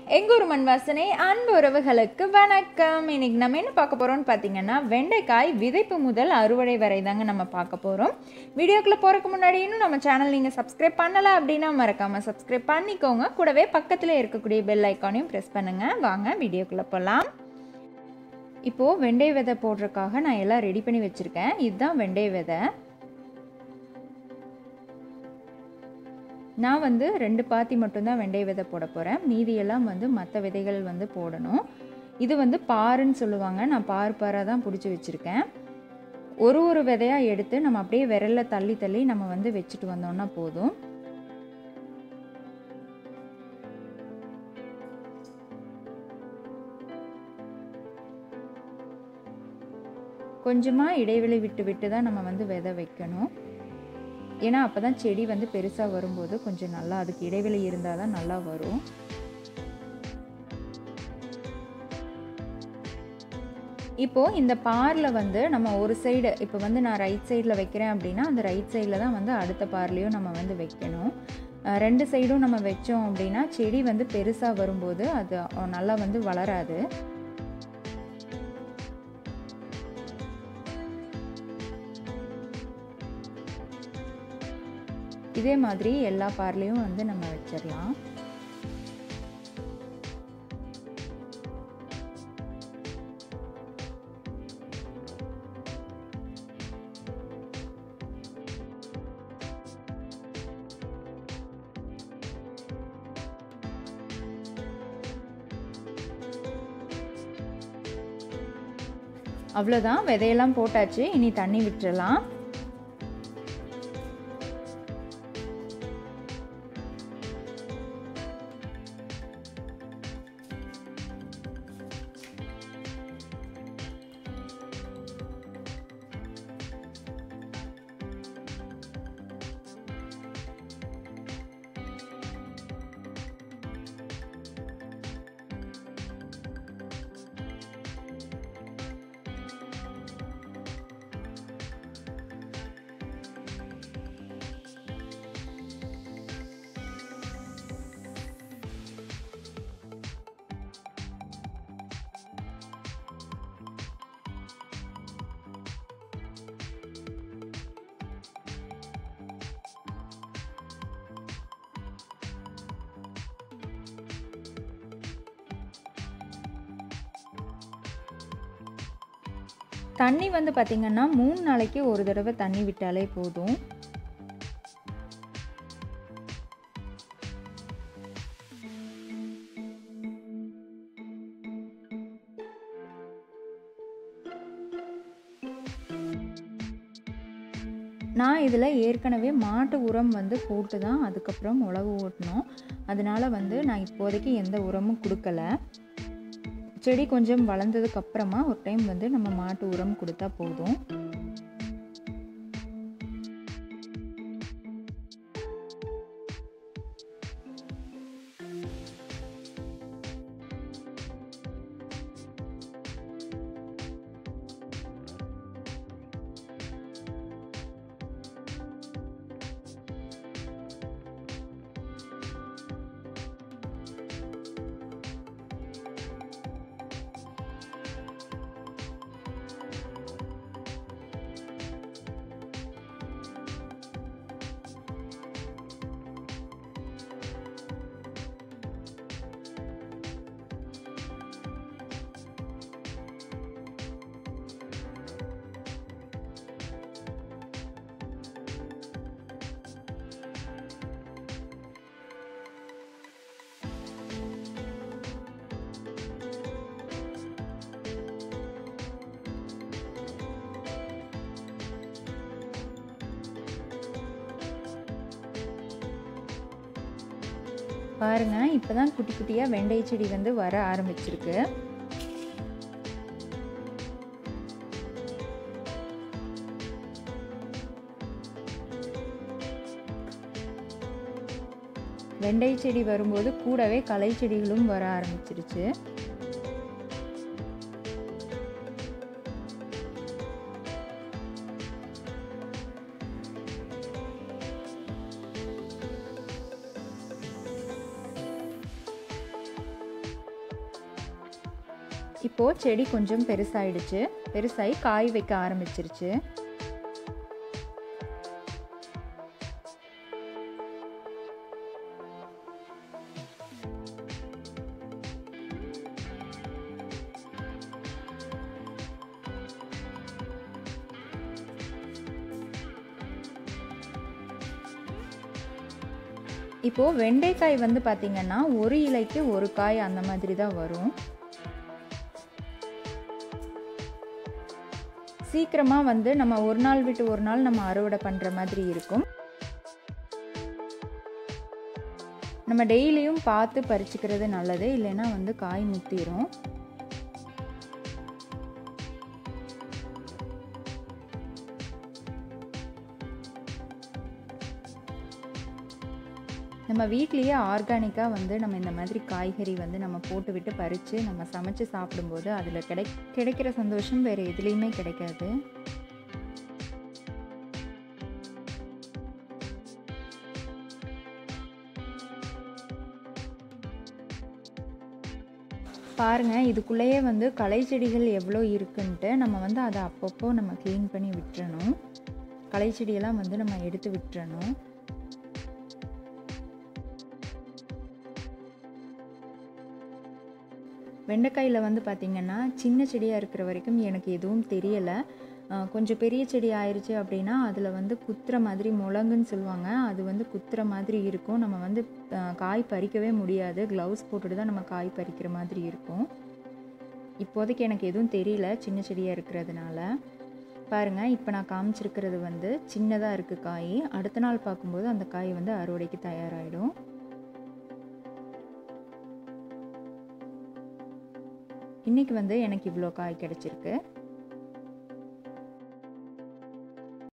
எங்க ஒரு மண் வாசனை அன்பு உறவுகளுக்கு வணக்கம் இன்னைக்கு நம்ம என்ன பார்க்க போறோம்னு பார்த்தீங்கன்னா வெண்டைக்காய் விதைப்பு முதல் அறுவடை வரை தாங்க நம்ம பார்க்க போறோம் வீடியோக்குள்ள போறதுக்கு முன்னாடி இன்னும் நம்ம சேனல் நீங்க சப்ஸ்கிரைப் பண்ணல அப்படின்னா மறக்காம சப்ஸ்கிரைப் பண்ணிக்கோங்க கூடவே பக்கத்துல இருக்கக்கூடிய பெல் ஐக்கானையும் ப்ரெஸ் பண்ணுங்க வாங்க வீடியோக்குள்ள போகலாம் இப்போது வெண்டை விதை போடுறதுக்காக நான் எல்லாம் ரெடி பண்ணி வச்சுருக்கேன் இதுதான் வெண்டை விதை நான் வந்து ரெண்டு பாத்தி மட்டும்தான் வெண்டை விதை போட போகிறேன் மீதியெல்லாம் வந்து மற்ற விதைகள் வந்து போடணும் இது வந்து பாருன்னு சொல்லுவாங்க நான் பார் பாராக தான் பிடிச்சி வச்சுருக்கேன் ஒரு ஒரு விதையாக எடுத்து நம்ம அப்படியே விரல்ல தள்ளி தள்ளி நம்ம வந்து வச்சுட்டு வந்தோம்னா போதும் கொஞ்சமாக இடைவெளி விட்டு விட்டு தான் நம்ம வந்து விதை வைக்கணும் ஏன்னா அப்போ தான் செடி வந்து பெருசாக வரும்போது கொஞ்சம் நல்லா அதுக்கு இடைவெளி இருந்தால் தான் நல்லா வரும் இப்போது இந்த பாரில் வந்து நம்ம ஒரு சைடு இப்போ வந்து நான் ரைட் சைடில் வைக்கிறேன் அப்படின்னா அந்த ரைட் சைடில் தான் வந்து அடுத்த பார்லேயும் நம்ம வந்து வைக்கணும் ரெண்டு சைடும் நம்ம வச்சோம் அப்படின்னா செடி வந்து பெருசாக வரும்போது அது நல்லா வந்து வளராது இதே மாதிரி எல்லா பார்லேயும் வந்து நம்ம வச்சிடலாம் அவ்வளோதான் விதையெல்லாம் போட்டாச்சு இனி தண்ணி விட்டுறலாம் தண்ணி வந்து பார்த்திங்கன்னா மூணு நாளைக்கு ஒரு தடவை தண்ணி விட்டாலே போதும் நான் இதில் ஏற்கனவே மாட்டு உரம் வந்து போட்டு தான் அதுக்கப்புறம் உழவு ஓட்டணும் அதனால் வந்து நான் இப்போதைக்கு எந்த உரமும் கொடுக்கல செடி கொஞ்சம் வளர்ந்ததுக்கு அப்புறமா ஒரு டைம் வந்து நம்ம மாட்டு உரம் கொடுத்தா போதும் பாருங்க இப்போ தான் குட்டி குட்டியாக வெண்டை செடி வந்து வர ஆரம்பிச்சிருக்கு வெண்டை செடி வரும்போது கூடவே களை செடிகளும் வர ஆரம்பிச்சிருச்சு இப்போது செடி கொஞ்சம் பெருசாயிடுச்சு பெருசாகி காய் வைக்க ஆரம்பிச்சிருச்சு இப்போது வெண்டைக்காய் வந்து பார்த்திங்கன்னா ஒரு இலைக்கு ஒரு காய் அந்த மாதிரி தான் வரும் சீக்கிரமாக வந்து நம்ம ஒரு நாள் விட்டு ஒரு நாள் நம்ம அறுவடை பண்ணுற மாதிரி இருக்கும் நம்ம டெய்லியும் பார்த்து பறிச்சுக்கிறது நல்லது இல்லைன்னா வந்து காய் முத்திரும் நம்ம வீட்லேயே ஆர்கானிக்காக வந்து நம்ம இந்த மாதிரி காய்கறி வந்து நம்ம போட்டு விட்டு பறித்து நம்ம சமைச்சு சாப்பிடும்போது அதில் கிடை கிடைக்கிற சந்தோஷம் வேறு எதுலேயுமே கிடைக்காது பாருங்கள் இதுக்குள்ளேயே வந்து களை செடிகள் எவ்வளோ இருக்குன்ட்டு நம்ம வந்து அதை அப்பப்போ நம்ம க்ளீன் பண்ணி விட்டுறணும் களை செடியெல்லாம் வந்து நம்ம எடுத்து விட்டுறணும் வெண்டைக்காயில் வந்து பார்த்திங்கன்னா சின்ன செடியாக இருக்கிற வரைக்கும் எனக்கு எதுவும் தெரியலை கொஞ்சம் பெரிய செடி ஆயிடுச்சு அப்படின்னா அதில் வந்து குத்துற மாதிரி முழங்குன்னு சொல்லுவாங்க அது வந்து குத்துற மாதிரி இருக்கும் நம்ம வந்து காய் பறிக்கவே முடியாது க்ளவுஸ் போட்டுட்டு தான் நம்ம காய் பறிக்கிற மாதிரி இருக்கும் இப்போதைக்கு எனக்கு எதுவும் தெரியல சின்ன செடியாக இருக்கிறதுனால பாருங்கள் இப்போ நான் காமிச்சிருக்கிறது வந்து சின்னதாக இருக்குது காய் அடுத்த நாள் பார்க்கும்போது அந்த காய் வந்து அறுவடைக்கு தயாராகிடும் இன்றைக்கி வந்து எனக்கு இவ்வளோ காய் கிடச்சிருக்கு